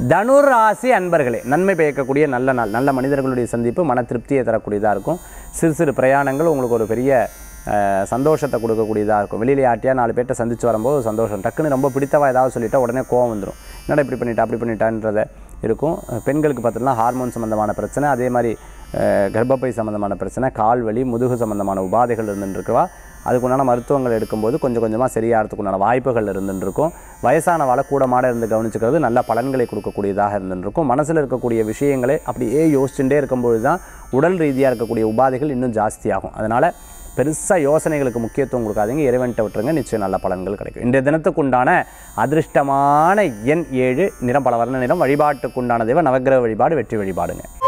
தனுர் ராசி அன்பர்களே நன்மை பயக்கக்கூடிய நல்ல நாள் நல்ல மனிதர்களுடைய சந்திப்பு மன திருப்தியை தரக்கூடியதாக இருக்கும் சிறு சிறு பிரயாணங்கள் உங்களுக்கு ஒரு பெரிய அஹ், சந்தோஷத்தை கொடுக்கக்கூடியதாக இருக்கும் வெளியில யார்ட்டையா நாலு பேர்ட்ட சந்திச்சு வரும்போது ஒரு சந்தோஷம் டக்குன்னு ரொம்ப பிடித்தவா ஏதாவது சொல்லிட்டா உடனே கோவம் வந்துடும் என்னடா இப்படி பண்ணிட்டா அப்படி பண்ணிட்டான்றத இருக்கும் அஹ், பெண்களுக்கு பார்த்தீங்கன்னா ஹார்மோன் சம்மந்தமான பிரச்சனை அதே மாதிரி அஹ், கர்ப்பப்பை சம்மந்தமான பிரச்சனை கால் வலி முதுகு சம்மந்தமான உபாதைகள் இருந்துருக்குவா அதுக்குண்டான மருத்துவங்கள் எடுக்கும்போது கொஞ்சம் கொஞ்சமாக சரியாகிறதுக்குண்டான வாய்ப்புகள் இருந்துட்டு இருக்கும் வயசானவாளை கூட மாட இருந்து கவனிச்சுக்கிறது நல்ல பலன்களை கொடுக்கக்கூடியதாக இருந்துட்டு இருக்கும் மனசில் இருக்கக்கூடிய விஷயங்களை அப்படியே யோசிச்சுட்டே இருக்கும்போது தான் உடல் ரீதியாக இருக்கக்கூடிய உபாதைகள் இன்னும் ஜாஸ்தியாகும் அதனால் பெருசாக யோசனைகளுக்கு முக்கியத்துவம் கொடுக்காதீங்க இறைவன்கிட்ட விட்டுருங்க நிச்சயம் நல்ல பலன்கள் கிடைக்கும் இன்றைய தினத்துக்குண்டான அதிர்ஷ்டமான எண் ஏழு நிறம் பல வர்ண நிறம் வழிபாட்டுக்குண்டான தெய்வம் நவக்கிரக வழிபாடு வெற்றி வழிபாடுங்க